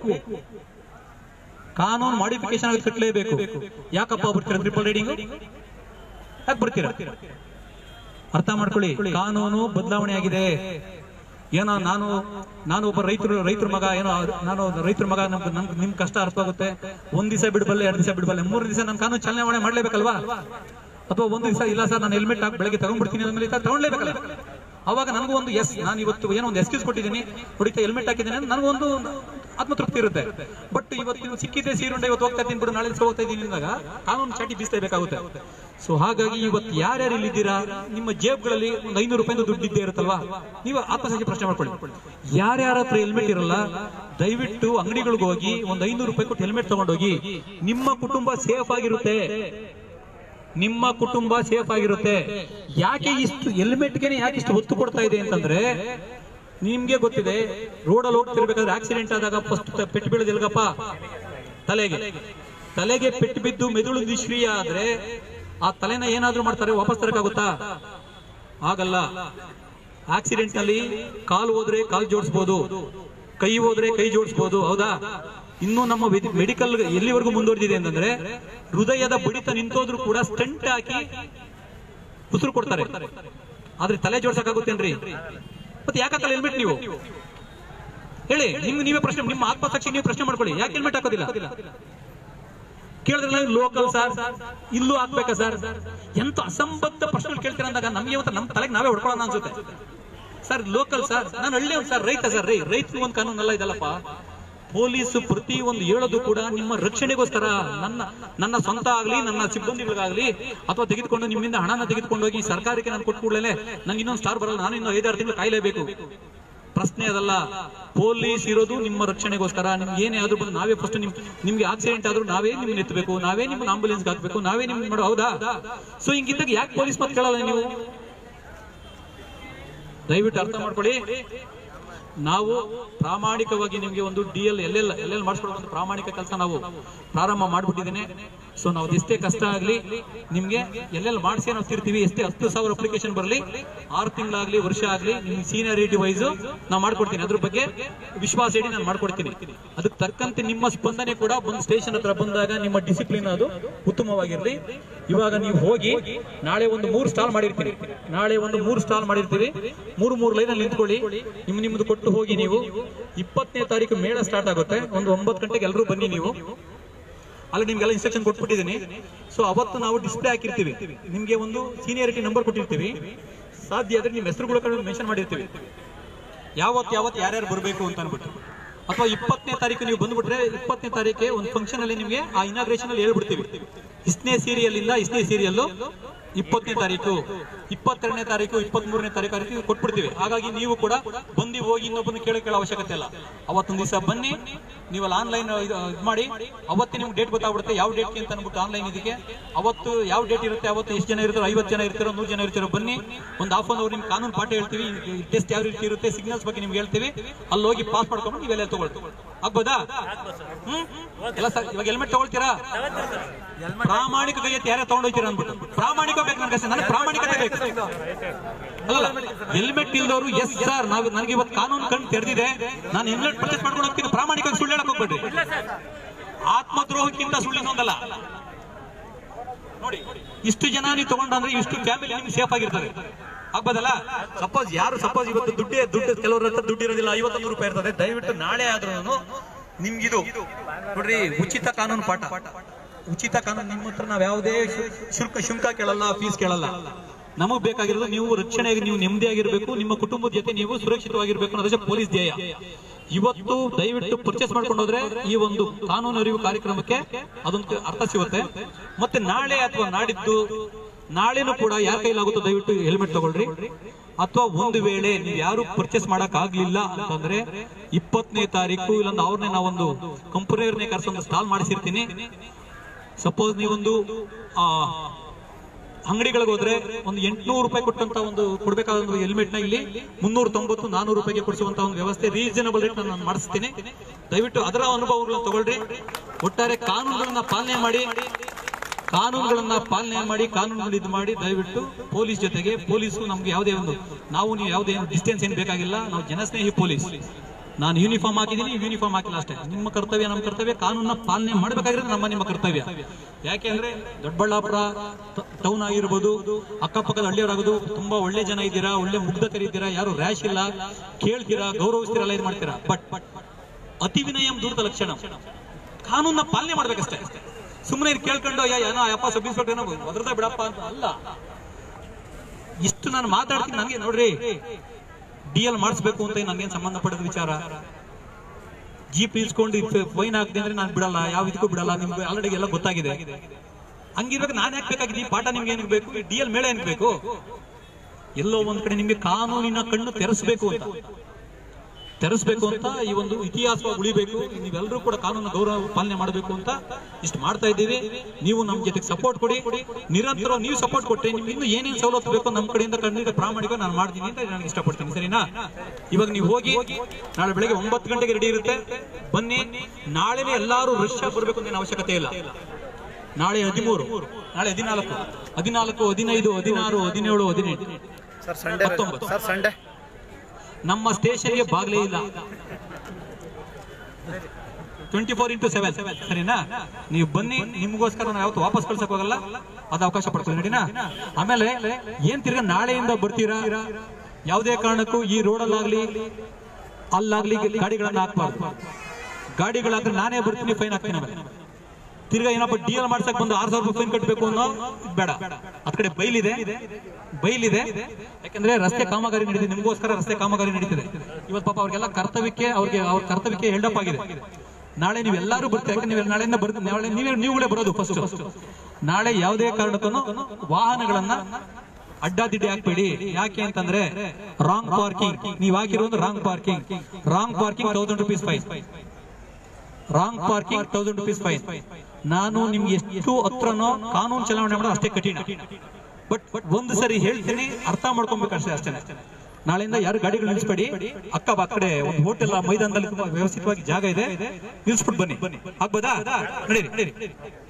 ಕಾನೂನು ಮಾಡಿಫಿಕೇಶನ್ ಆಗಿ ಕಟ್ಟಲೇಬೇಕು ಯಾಕಪ್ಪ ಬರ್ತೀರಾ ಟ್ರಿಪಲ್ ರೈಡಿಂಗ್ ಯಾಕೆ ಬರ್ತೀರಾ ಅರ್ಥ ಮಾಡ್ಕೊಳ್ಳಿ ಕಾನೂನು ಬದಲಾವಣೆ ಆಗಿದೆ ಏನೋ ನಾನು ನಾನು ಒಬ್ಬ ರೈತರು ರೈತರ ಮಗ ಏನೋ ನಾನು ರೈತರ ಮಗ ನಮ್ಗೆ ನಮ್ಗೆ ನಿಮ್ ಕಷ್ಟ ಅರ್ಥ ಆಗುತ್ತೆ ಒಂದ್ ದಿವಸ ಬಿಡಬಲ್ಲೆ ಎರಡು ದಿವಸ ಬಿಡಬಲ್ಲೆ ಮೂರು ದಿವಸ ನಾನು ಕಾನೂನು ಚಲನೆ ಮಾಡಿ ಮಾಡ್ಲೇಬೇಕಲ್ವಾ ಅಥವಾ ಒಂದು ದಿವಸ ಇಲ್ಲ ಸರ್ ನಾನು ಹೆಲ್ಮೆಟ್ ಹಾಕಿ ಬೆಳಗ್ಗೆ ತಗೊಂಡ್ಬಿಡ್ತೀನಿ ಅಂದ್ಮೇಲೆ ತಗೊಂಡ್ಲೇಬೇಕಲ್ಲ ಅವಾಗ ನನಗೂ ಒಂದು ಎಸ್ ನಾನು ಇವತ್ತು ಏನೋ ಒಂದು ಎಕ್ಸ್ಕ್ಯೂಸ್ ಕೊಟ್ಟಿದ್ದೀನಿ ಹೊಡಿತಾ ಹೆಲ್ಮೆಟ್ ಹಾಕಿದ್ದೀನಿ ಅಂತ ನನಗೊಂದು ಆತ್ಮತೃಪ್ತಿ ಇರುತ್ತೆ ಬಟ್ ಇವತ್ತು ಸಿಕ್ಕಿದೆ ಸೀರುಂಡೆ ಇವತ್ತು ಹೋಗ್ತಾ ಇದ್ದೀನಿ ಬಿಡು ನಾಳೆ ದಿವಸ ಹೋಗ್ತಾ ಇದ್ದೀನಿ ಅಂದಾಗ ಕಾನೂನು ಚಾಟಿ ಬೀಸ್ಲೇಬೇಕಾಗುತ್ತೆ ಸೊ ಹಾಗಾಗಿ ಇವತ್ತು ಯಾರ್ಯಾರು ಇಲ್ಲಿದ್ದೀರಾ ನಿಮ್ಮ ಜೇಬ್ಗಳಲ್ಲಿ ಒಂದು ಐನೂರು ರೂಪಾಯಿ ದುಡ್ಡು ಇದ್ದೇ ಇರುತ್ತಲ್ವಾ ನೀವು ಆತ್ಮಸಾಕ್ಷಿ ಪ್ರಶ್ನೆ ಮಾಡ್ಕೊಳ್ಳಿ ಯಾರ್ಯಾರ ಹತ್ರ ಹೆಲ್ಮೆಟ್ ಇರಲ್ಲ ದಯವಿಟ್ಟು ಅಂಗಡಿಗಳಿಗೆ ಹೋಗಿ ಒಂದು ಐನೂರು ರೂಪಾಯಿ ಕೊಟ್ಟು ಹೆಲ್ಮೆಟ್ ತಗೊಂಡೋಗಿ ನಿಮ್ಮ ಕುಟುಂಬ ಸೇಫ್ ಆಗಿರುತ್ತೆ ನಿಮ್ಮ ಕುಟುಂಬ ಸೇಫ್ ಆಗಿರುತ್ತೆ ಯಾಕೆ ಇಷ್ಟು ಹೆಲ್ಮೆಟ್ಗೆ ಯಾಕೆ ಇಷ್ಟು ಒತ್ತು ಕೊಡ್ತಾ ಇದೆ ಅಂತಂದ್ರೆ ನಿಮ್ಗೆ ಗೊತ್ತಿದೆ ರೋಡಲ್ಲಿ ಹೋಗ್ತಿರ್ಬೇಕಾದ್ರೆ ಆಕ್ಸಿಡೆಂಟ್ ಆದಾಗ ಫಸ್ಟ್ ಪೆಟ್ಟು ಬೀಳೋದು ಎಲ್ಗಪ್ಪ ತಲೆಗೆ ತಲೆಗೆ ಪೆಟ್ಟು ಬಿದ್ದು ಮೆದುಳು ನಿಷ್ಕ್ರಿಯ ಆದ್ರೆ ಆ ತಲೆನ ಏನಾದ್ರೂ ಮಾಡ್ತಾರೆ ವಾಪಸ್ ತರಕಾಗುತ್ತಾ ಆಗಲ್ಲ ಆಕ್ಸಿಡೆಂಟ್ ನಲ್ಲಿ ಕಾಲು ಹೋದ್ರೆ ಕಾಲು ಜೋಡಿಸ್ಬೋದು ಕೈ ಹೋದ್ರೆ ಕೈ ಜೋಡಿಸ್ಬೋದು ಹೌದಾ ಇನ್ನು ನಮ್ಮ ಮೆಡಿಕಲ್ ಎಲ್ಲಿವರೆಗೂ ಮುಂದುವರೆದಿದೆ ಅಂತಂದ್ರೆ ಹೃದಯದ ಬಡಿತ ನಿಂತೋದ್ರೂ ಕೂಡ ಸ್ಟಂಟ್ ಹಾಕಿ ಉಸಿರು ಕೊಡ್ತಾರೆ ಆದ್ರೆ ತಲೆ ಜೋಡ್ಸಕ್ಕಾಗುತ್ತೇನ್ರಿ ಮತ್ತೆ ಯಾಕಲ್ಲ ಹೆಲ್ಮೆಟ್ ನೀವು ಹೇಳಿ ನಿಮ್ ನೀವೇ ಪ್ರಶ್ನೆ ನಿಮ್ಮ ಆತ್ಮಸಾಕ್ಷಿ ನೀವು ಪ್ರಶ್ನೆ ಮಾಡ್ಕೊಳ್ಳಿ ಯಾಕೆ ಹೆಲ್ಮೆಟ್ ಹಾಕೋದಿಲ್ಲ ಕೇಳಿದ್ರೆ ಲೋಕಲ್ ಸರ್ ಇಲ್ಲೂ ಹಾಕ್ಬೇಕಾ ಸರ್ ಎಂತ ಅಸಂಬದ್ಧ ಪ್ರಶ್ನೆ ಕೇಳ್ತೀರ ಅಂದಾಗ ನಮ್ಗೆ ಇವತ್ತು ನಮ್ಮ ತಲೆಗೆ ನಾವೇ ಹೊಡ್ಕೊಳ್ಳೋಣ ಅನ್ಸುತ್ತೆ ಸರ್ ಲೋಕಲ್ ಸರ್ ನಾನು ಹಳ್ಳಿ ಒಂದು ಸರ್ ರೈತ ಸರ್ ರೈ ರೈತ ಒಂದು ಕಾನೂನಲ್ಲ ಇದಲ್ಲಪ್ಪ ಪೊಲೀಸ್ ಪ್ರತಿ ಒಂದು ಹೇಳೋದು ಕೂಡ ನಿಮ್ಮ ರಕ್ಷಣೆಗೋಸ್ಕರ ನನ್ನ ನನ್ನ ಸ್ವಂತ ಆಗ್ಲಿ ನನ್ನ ಸಿಬ್ಬಂದಿಗಳಿಗಾಗ್ಲಿ ಅಥವಾ ತೆಗೆದುಕೊಂಡು ನಿಮ್ಮಿಂದ ಹಣನ ತೆಗೆದುಕೊಂಡು ಹೋಗಿ ಸರ್ಕಾರಕ್ಕೆ ನಾನು ಕೊಟ್ಟು ಕೂಡಲೇ ನಂಗೆ ಇನ್ನೊಂದು ಸ್ಟಾರ್ ಬರಲ್ಲ ನಾನು ಇನ್ನು ಐದಾರು ತಿಂಗಳು ಕಾಯಲೇಬೇಕು ಪ್ರಶ್ನೆ ಅದಲ್ಲ ಪೊಲೀಸ್ ಇರೋದು ನಿಮ್ಮ ರಕ್ಷಣೆಗೋಸ್ಕರ ನಿಮ್ಗೆ ಏನೇ ಆದ್ರೂ ಬಂದು ನಾವೇ ಫಸ್ಟ್ ನಿಮ್ ನಿಮ್ಗೆ ಆಕ್ಸಿಡೆಂಟ್ ಆದ್ರೂ ನಾವೇ ನಿಮ್ಗೆ ಎತ್ತಬೇಕು ನಾವೇ ನಿಮ್ಮ ಆಂಬುಲೆನ್ಸ್ ಹಾಕ್ಬೇಕು ನಾವೇ ನಿಮ್ಗೆ ಮಾಡೋ ಹೌದಾ ಸೊ ಹಿಂಗಿದ್ದಾಗ ಯಾಕೆ ಪೊಲೀಸ್ ಮತ್ತೆ ಕೇಳಲ್ಲ ನೀವು ದಯವಿಟ್ಟು ಅರ್ಥ ಮಾಡ್ಕೊಳ್ಳಿ ನಾವು ಪ್ರಾಮಾಣಿಕವಾಗಿ ನಿಮ್ಗೆ ಒಂದು ಡಿ ಎಲ್ ಎಲ್ಲೆಲ್ಲ ಎಲ್ಲೆಲ್ಲ ಮಾಡಿಸ್ಕೊಳ್ಳೋ ಒಂದು ಪ್ರಾಮಾಣಿಕ ಕೆಲಸ ನಾವು ಪ್ರಾರಂಭ ಮಾಡ್ಬಿಟ್ಟಿದ್ದೇನೆ ಸೊ ನಾವು ಎಷ್ಟೇ ಕಷ್ಟ ಆಗ್ಲಿ ನಿಮ್ಗೆ ಎಲ್ಲೆಲ್ಲ ಮಾಡಿಸಿ ನಾವು ತಿರ್ತೀವಿ ಎಷ್ಟೇ ಹತ್ತು ಸಾವಿರ ಅಪ್ಲಿಕೇಶನ್ ಬರಲಿ ಆರು ತಿಂಗಳಾಗ್ಲಿ ವರ್ಷ ಆಗ್ಲಿ ನಿಮ್ ಸೀನಿಯರಿಟಿ ವೈಸ್ ನಾವು ಮಾಡ್ಕೊಡ್ತೀನಿ ಅದ್ರ ಬಗ್ಗೆ ವಿಶ್ವಾಸ ಇಡಿ ನಾನು ಮಾಡ್ಕೊಡ್ತೀನಿ ಅದಕ್ಕೆ ತಕ್ಕಂತೆ ನಿಮ್ಮ ಸ್ಪಂದನೆ ಕೂಡ ಬಂದು ಸ್ಟೇಷನ್ ಹತ್ರ ಬಂದಾಗ ನಿಮ್ಮ ಡಿಸಿಪ್ಲಿನ್ ಅದು ಉತ್ತಮವಾಗಿರ್ಲಿ ಇವಾಗ ನೀವು ಹೋಗಿ ನಾಳೆ ಒಂದು ಮೂರು ಸ್ಟಾಲ್ ಮಾಡಿರ್ತೀರಿ ನಾಳೆ ಒಂದು ಮೂರು ಸ್ಟಾಲ್ ಮಾಡಿರ್ತೀರಿ ಮೂರು ಮೂರು ಲೈನ್ ಅಲ್ಲಿ ನಿಂತ್ಕೊಳ್ಳಿ ನಿಮ್ ನಿಮ್ದು ಕೊಟ್ಟು ಹೋಗಿ ನೀವು ಇಪ್ಪತ್ತನೇ ತಾರೀಕು ಮೇಳ ಸ್ಟಾರ್ಟ್ ಆಗುತ್ತೆ ಒಂದು ಒಂಬತ್ತು ಗಂಟೆಗೆ ಎಲ್ಲರೂ ಬನ್ನಿ ನೀವು ಅಲ್ಲಿ ನಿಮ್ಗೆಲ್ಲ ಇನ್ಸ್ಟ್ರಕ್ಷನ್ ಕೊಟ್ಬಿಟ್ಟಿದ್ದೀನಿ ಸೊ ಅವತ್ತು ನಾವು ಡಿಸ್ಪ್ಲೇ ಹಾಕಿರ್ತೀವಿ ನಿಮ್ಗೆ ಒಂದು ಸೀನಿಯರಿಟಿ ನಂಬರ್ ಕೊಟ್ಟಿರ್ತೀವಿ ಸಾಧ್ಯ ಆದ್ರೆ ನಿಮ್ಮ ಹೆಸರುಗಳು ಮೆನ್ಷನ್ ಮಾಡಿರ್ತೀವಿ ಯಾವತ್ತು ಯಾವತ್ತು ಯಾರ್ಯಾರು ಬರಬೇಕು ಅಂತ ಅನ್ಬಿಟ್ಟು ಅಥವಾ ಇಪ್ಪತ್ತನೇ ತಾರೀಕು ನೀವು ಬಂದ್ಬಿಟ್ರೆ ಇಪ್ಪತ್ತನೇ ತಾರೀಕೆ ಒಂದು ಫಂಕ್ಷನ್ ಅಲ್ಲಿ ನಿಮಗೆ ಆ ಇನಾಗ್ರೇಷನ್ ಅಲ್ಲಿ ಹೇಳ್ಬಿಡ್ತೀವಿ ಇಷ್ಟನೇ ಸೀರಿಯಲ್ ಇಂದ ಇಷ್ಟನೇ ಸೀರಿಯಲ್ ಇಪ್ಪತ್ತನೇ ತಾರೀಕು ಇಪ್ಪತ್ತೆರಡನೇ ತಾರೀಕು ಇಪ್ಪತ್ತ್ ಮೂರನೇ ತಾರೀಕು ಆ ರೀತಿ ಕೊಟ್ಬಿಡ್ತೀವಿ ಹಾಗಾಗಿ ನೀವು ಕೂಡ ಬಂದು ಹೋಗಿ ಇನ್ನೊಬ್ಬನ ಕೇಳೋ ಕೇಳೋ ಅವಶ್ಯಕತೆ ಇಲ್ಲ ಅವತ್ತೊಂದು ದಿವಸ ಬನ್ನಿ ನೀವು ಅಲ್ಲಿ ಆನ್ಲೈನ್ ಇದು ಮಾಡಿ ಅವತ್ತೇ ನಿಮ್ಗೆ ಡೇಟ್ ಗೊತ್ತಾಗ್ಬಿಡುತ್ತೆ ಯಾವ ಡೇಟ್ಗೆ ಅಂತ ಅನ್ಬಿಟ್ಟು ಆನ್ಲೈನ್ ಇದಕ್ಕೆ ಅವತ್ತು ಯಾವ ಡೇಟ್ ಇರುತ್ತೆ ಅವತ್ತು ಎಷ್ಟು ಜನ ಇರ್ತಾರೋ ಐವತ್ತು ಜನ ಇರ್ತಾರೋ ನೂರು ಜನ ಇರ್ತಾರೋ ಬನ್ನಿ ಒಂದು ಹಾಫ್ ಅನ್ ಅವರ್ ನಿಮ್ಗೆ ಕಾನೂನು ಪಾಠ ಹೇಳ್ತೀವಿ ಟೆಸ್ಟ್ ಯಾವ ರೀತಿ ಇರುತ್ತೆ ಸಿಗ್ನಲ್ಸ್ ಬಗ್ಗೆ ನಿಮ್ಗೆ ಹೇಳ್ತೀವಿ ಅಲ್ಲಿ ಹೋಗಿ ಪಾಸ್ ಮಾಡ್ಕೊಂಡು ನೀವೆಲ್ಲ ತಗೊಳ್ತೀವಿ ಆಗ್ಬೋದಾ ಹ್ಮ್ ಎಲ್ಲ ಸರ್ ಇವಾಗ ಹೆಲ್ಮೆಟ್ ತಗೊಳ್ತೀರಾ ಪ್ರಾಮಾಣಿಕ ಕೈ ಎತ್ತಿ ಯಾರೇ ತಗೊಂಡೋಗ್ತೀರಾ ಅಂದ್ಬಿಟ್ಟು ಪ್ರಾಮಾಣಿಕ ಬೇಕು ನನಗೆ ನನಗೆ ಪ್ರಾಮಾಣಿಕತೆ ಬೇಕು ಅಲ್ಲ ಹೆಲ್ಮೆಟ್ ಇಲ್ದವರು ಎಸ್ ಸರ್ ನಾವು ನನಗೆ ಇವತ್ತು ಕಾನೂನು ಕಣ್ಣು ತೆರೆದಿದೆ ನಾನು ಹೆಲ್ಮೆಟ್ ಪರ್ಚೇಸ್ ಮಾಡ್ಕೊಂಡು ಹೋಗ್ತೀನಿ ಪ್ರಾಮಾಣಿಕವಾಗಿ ಸುಳ್ಳು ಹೇಳಕ್ ಹೋಗ್ಬೇಡ್ರಿ ಆತ್ಮದ್ರೋಹಕ್ಕಿಂತ ಸುಳ್ಳಿನೊಂದಲ್ಲ ನೋಡಿ ಇಷ್ಟು ಜನ ನೀವು ತಗೊಂಡ್ರೆ ಇಷ್ಟು ಫ್ಯಾಮಿಲಿ ನಿಮ್ಗೆ ಸೇಫ್ ಆಗಿರ್ತದೆ ಆಗ್ಬೋದಲ್ಲ ಸಪೋಸ್ ಯಾರು ಸಪೋಸ್ ಇವತ್ತು ದುಡ್ಡೇ ದುಡ್ಡು ಕೆಲವರ ಹತ್ರ ದುಡ್ಡು ಇರೋದಿಲ್ಲ ಐವತ್ತೊಂದು ರೂಪಾಯಿ ಇರ್ತದೆ ದಯವಿಟ್ಟು ನಾಳೆ ಆದ್ರೂ ನಿಮ್ಗಿದು ನೋಡ್ರಿ ಉಚಿತ ಕಾನೂನು ಪಾಠ ಉಚಿತ ಕಾನೂನು ನಿಮ್ಮ ಹತ್ರ ನಾವ್ ಯಾವುದೇ ಶು- ಶುಲ್ಕ ಶುಲ್ಕ ಕೇಳಲ್ಲ ಫೀಸ್ ಕೇಳಲ್ಲ ನಮಗ್ ಬೇಕಾಗಿರೋದು ನೀವು ರಕ್ಷಣೆಗೆ ನೀವು ನೆಮ್ಮದಿಯಾಗಿರ್ಬೇಕು ನಿಮ್ಮ ಕುಟುಂಬದ ಜೊತೆ ನೀವು ಸುರಕ್ಷಿತವಾಗಿರ್ಬೇಕು ಅನ್ನೋದೇ ಪೊಲೀಸ್ ಧ್ಯೇಯ ಇವತ್ತು ದಯವಿಟ್ಟು ಪರ್ಚೇಸ್ ಮಾಡ್ಕೊಂಡು ಹೋದ್ರೆ ಈ ಒಂದು ಕಾನೂನು ಅರಿವು ಕಾರ್ಯಕ್ರಮಕ್ಕೆ ಅದೊಂದು ಅರ್ಥ ಸಿಗುತ್ತೆ ಮತ್ತೆ ನಾಳೆ ಅಥವಾ ನಾಡಿದ್ದು ನಾಳೆನೂ ಕೂಡ ಯಾರ ಕೈಲಾಗುತ್ತೋ ದಯವಿಟ್ಟು ಹೆಲ್ಮೆಟ್ ತಗೊಳ್ರಿ ಅಥವಾ ಒಂದು ವೇಳೆ ನೀವು ಯಾರು ಪರ್ಚೇಸ್ ಮಾಡಕ್ ಆಗ್ಲಿಲ್ಲ ಅಂತಂದ್ರೆ ಇಪ್ಪತ್ತನೇ ತಾರೀಕು ಇಲ್ಲೊಂದು ಅವ್ರನ್ನೇ ನಾವೊಂದು ಕಂಪನಿಯವ್ರನ್ನೇ ಕರ್ಸೊಂದು ಸ್ಟಾಲ್ ಮಾಡಿಸಿರ್ತೀನಿ ಸಪೋಸ್ ನೀವೊಂದು ಆ ಅಂಗಡಿಗಳಿಗೆ ಹೋದ್ರೆ ಒಂದು ಎಂಟ್ನೂರು ರೂಪಾಯಿ ಕೊಟ್ಟಂತ ಒಂದು ಕೊಡ್ಬೇಕಾದ ಒಂದು ಹೆಲ್ಮೆಟ್ ನ ಇಲ್ಲಿ ಮುನ್ನೂರ ತೊಂಬತ್ತು ನಾನೂರು ರೂಪಾಯಿಗೆ ಕೊಡಿಸುವಂತ ಒಂದು ವ್ಯವಸ್ಥೆ ರೀಸನಬಲ್ ರೇಟ್ ನಾನು ಮಾಡಿಸ್ತೀನಿ ದಯವಿಟ್ಟು ಅದರ ಅನುಭವಗಳನ್ನ ತಗೊಳ್ರಿ ಒಟ್ಟಾರೆ ಕಾನೂನುಗಳನ್ನ ಪಾಲನೆ ಮಾಡಿ ಕಾನೂನುಗಳನ್ನ ಪಾಲನೆ ಮಾಡಿ ಕಾನೂನುಗಳು ಇದು ಮಾಡಿ ದಯವಿಟ್ಟು ಪೊಲೀಸ್ ಜೊತೆಗೆ ಪೊಲೀಸು ನಮ್ಗೆ ಯಾವುದೇ ಒಂದು ನಾವು ನೀವು ಯಾವುದೇ ಡಿಸ್ಟೆನ್ಸ್ ಏನು ಬೇಕಾಗಿಲ್ಲ ನಾವು ಜನಸ್ನೇಹಿ ಪೊಲೀಸ್ ನಾನು ಯೂನಿಫಾರ್ಮ್ ಹಾಕಿದ್ದೀನಿ ಯೂನಿಫಾರ್ಮ್ ಹಾಕಿಲ್ಲ ಅಷ್ಟೇ ನಿಮ್ಮ ಕರ್ತವ್ಯ ನಮ್ಮ ಕರ್ತವ್ಯ ಕಾನೂನನ್ನ ಪಾಲನೆ ಮಾಡಬೇಕಾಗಿರೋದು ನಮ್ಮ ನಿಮ್ಮ ಕರ್ತವ್ಯ ಯಾಕೆಂದ್ರೆ ದೊಡ್ಡಬಳ್ಳಾಪುರ ಟೌನ್ ಆಗಿರ್ಬೋದು ಅಕ್ಕಪಕ್ಕದ ಹಳ್ಳಿಯವರಾಗೋದು ತುಂಬಾ ಒಳ್ಳೆ ಜನ ಇದ್ದೀರಾ ಒಳ್ಳೆ ಮುಗ್ಧಕರಿದ್ದೀರಾ ಯಾರು ರ್ಯಾಶ್ ಇಲ್ಲ ಕೇಳ್ತೀರಾ ಗೌರವಿಸ್ತೀರಾ ಎಲ್ಲ ಇದು ಮಾಡ್ತೀರಾ ಬಟ್ ಅತಿ ವಿನಯಂ ದೂರದ ಲಕ್ಷಣ ಕಾನೂನ ಪಾಲನೆ ಮಾಡ್ಬೇಕಷ್ಟೇ ಸುಮ್ಮನೆ ಇದು ಕೇಳ್ಕೊಂಡು ಅಯ್ಯ ಏನೋ ಅಯ್ಯಪ್ಪ ಸಬ್ ಇನ್ಸ್ಪೆಕ್ಟರ್ ಏನೋ ಒದರ್ದ ಬಿಡಪ್ಪ ಅಂತ ಅಲ್ಲ ಇಷ್ಟು ನಾನು ಮಾತಾಡ್ತೀನಿ ನನಗೆ ನೋಡ್ರಿ ಡಿ ಎಲ್ ಮಾಡಿಸ್ಬೇಕು ಅಂತ ನನಗೇನು ಸಂಬಂಧಪಟ್ಟದ ವಿಚಾರ ಜೀಪ್ ಇಸ್ಕೊಂಡು ಫೈನ್ ಹಾಕ್ದೆ ಅಂದ್ರೆ ನಾನು ಬಿಡಲ್ಲ ಯಾವ ಇದಕ್ಕೂ ಬಿಡಲ್ಲ ನಿಮ್ಗೆ ಆಲ್ರೆಡಿ ಎಲ್ಲ ಗೊತ್ತಾಗಿದೆ ಹಂಗಿರ್ಬೇಕು ನಾನು ಯಾಕೆ ಬೇಕಾಗಿದೆ ಈ ಪಾಠ ನಿಮ್ಗೆ ಏನಕ್ಕೆ ಬೇಕು ಡಿ ಎಲ್ ಮೇಳೆ ಏನಕ್ಕೆ ಬೇಕು ಎಲ್ಲೋ ಒಂದ್ ಕಡೆ ನಿಮ್ಗೆ ಕಾನೂನಿನ ಕಣ್ಣು ತೆರೆಸ್ಬೇಕು ಅಂತ ತೆರೆಸ್ಬೇಕು ಅಂತ ಈ ಒಂದು ಇತಿಹಾಸ ಉಳಿಬೇಕು ನೀವೆಲ್ಲರೂ ಕೂಡ ಕಾನೂನು ಗೌರವ ಪಾಲನೆ ಮಾಡಬೇಕು ಅಂತ ಇಷ್ಟು ಮಾಡ್ತಾ ಇದ್ದೀವಿ ನೀವು ನಮ್ಮ ಜೊತೆಗೆ ಸಪೋರ್ಟ್ ಕೊಡಿ ನಿರಂತರ ನೀವು ಸಪೋರ್ಟ್ ಕೊಟ್ಟರೆ ನಿಮ್ಗೆ ಇನ್ನು ಏನೇನು ಸವಲತ್ತು ಬೇಕೋ ನಮ್ಮ ಕಡೆಯಿಂದ ಖಂಡಿತ ಪ್ರಾಮಾಣಿಕ ನಾನು ಮಾಡ್ತೀನಿ ಅಂತ ನಾನು ಇಷ್ಟಪಡ್ತೀನಿ ಸರಿನಾ ಇವಾಗ ನೀವು ಹೋಗಿ ನಾಳೆ ಬೆಳಗ್ಗೆ ಒಂಬತ್ತು ಗಂಟೆಗೆ ರೆಡಿ ಇರುತ್ತೆ ಬನ್ನಿ ನಾಳೆನೇ ಎಲ್ಲರೂ ರಶ್ ಆಗಿ ಬರ್ಬೇಕು ಅಂತ ಏನು ಅವಶ್ಯಕತೆ ಇಲ್ಲ ನಾಳೆ ಹದಿಮೂರು ನಾಳೆ ಹದಿನಾಲ್ಕು ಹದಿನಾಲ್ಕು ಹದಿನೈದು ಹದಿನಾರು ಹದಿನೇಳು ಹದಿನೆಂಟು ಸರ್ ಸಂಡೇ ಹತ್ತೊಂಬತ್ತು. ಸರ್ ಸಂಡೇ ನಮ್ಮ ಸ್ಟೇಷನ್ಗೆ ಬಾಗ್ಲೇ ಇಲ್ಲ ಟ್ವೆಂಟಿ ಫೋರ್ ಇಂಟು ಸೆವೆನ್ ಸರಿನಾ ನೀವು ಬನ್ನಿ ನಿಮ್ಗೋಸ್ಕರ ನಾವು ಯಾವತ್ತು ವಾಪಸ್ ಕಳ್ಸಕ್ ಹೋಗಲ್ಲ ಅದು ಅವಕಾಶ ಪಡ್ಕೊಳ್ಳಿ ನಡಿನಾ ಆಮೇಲೆ ಏನ್ ತಿರ್ಗಾ ನಾಳೆಯಿಂದ ಬರ್ತೀರಾ ಯಾವುದೇ ಕಾರಣಕ್ಕೂ ಈ ರೋಡಲ್ಲಾಗ್ಲಿ ಅಲ್ಲಾಗ್ಲಿ ಗಾಡಿಗಳನ್ನ ಹಾಕ್ಬಾರ್ದು ಗಾಡಿಗಳಾದ್ರೆ ನಾನೇ ಬರ್ತೀನಿ ಫೈನ್ ಹಾಕ್ತೀನಿ ಆಮೇಲೆ. ತಿರ್ಗಾ ಏನಪ್ಪ ಡಿ ಎಲ್ ಮಾಡ್ಸಕ್ ಬಂದು ಆರ್ ಸಾವಿರ ರೂಪಾಯಿ ಫೈನ್ ಕಟ್ಟಬೇಕು ಅನ್ನೋ ಇದ್ ಬೇಡ ಅದ್ ಕಡೆ ಬೈಲಿದೆ ಬೈಲಿದೆ ಯಾಕಂದ್ರೆ ರಸ್ತೆ ಕಾಮಗಾರಿ ನಡೀತಿದೆ ನಿಮ್ಗೋಸ್ಕರ ರಸ್ತೆ ಕಾಮಗಾರಿ ನಡೀತಿದೆ ಇವತ್ತು ಪಾಪ ಅವ್ರಿಗೆಲ್ಲ ಕರ್ತವ್ಯಕ್ಕೆ ಅವ್ರಿಗೆ ಅವ್ರ ಕರ್ತವ್ಯಕ್ಕೆ ಹೆಲ್ಡಪ್ ಆಗಿದೆ ನಾಳೆ ನೀವೆಲ್ಲರೂ ಬರ್ತೀರಿ ಯಾಕಂದ್ರೆ ನೀವು ನಾಳೆಯಿಂದ ಬರ್ತೀರಿ ನಾಳೆ ನೀವೇ ನೀವುಗಳೇ ಬರೋದು ಫಸ್ಟ್ ನಾಳೆ ಯಾವುದೇ ಕಾರಣಕ್ಕೂ ವಾಹನಗಳನ್ನ ಅಡ್ಡಾದಿಡ್ಡಿ ಹಾಕ್ಬೇಡಿ ಯಾಕೆ ಅಂತಂದ್ರೆ ರಾಂಗ್ ಪಾರ್ಕಿಂಗ್ ನೀವ್ ಹಾಕಿರೋದು wrong parking wrong parking thousand rupees fine wrong parking thousand rupees fine ನಾನು ನಿಮ್ಗೆ ಎಷ್ಟು ಹತ್ರನೋ ಕಾನೂನು ಚಲಾವಣೆ ಮಾಡೋದು ಅಷ್ಟೇ ಕಠಿಣ ಬಟ್ ಒಂದು ಸರಿ ಹೇಳ್ತೀನಿ ಅರ್ಥ ಮಾಡ್ಕೊಬೇಕಷ್ಟೇ ಅಷ್ಟೇ ನಾಳೆಯಿಂದ ಯಾರು ಗಾಡಿಗಳು ನಿಲ್ಲಿಸ್ಬೇಡಿ ಅಕ್ಕ ಆ ಕಡೆ ಒಂದು ಹೋಟೆಲ್ ಮೈದಾನದಲ್ಲಿ ತುಂಬಾ ವ್ಯವಸ್ಥಿತವಾಗಿ ಜಾಗ ಇದೆ ನಿಲ್ಸ್ಬಿಟ್ಟು ಬನ್ನಿ ಆಗ್ಬೋದಾ ನಡೀರಿ ನಡೀರಿ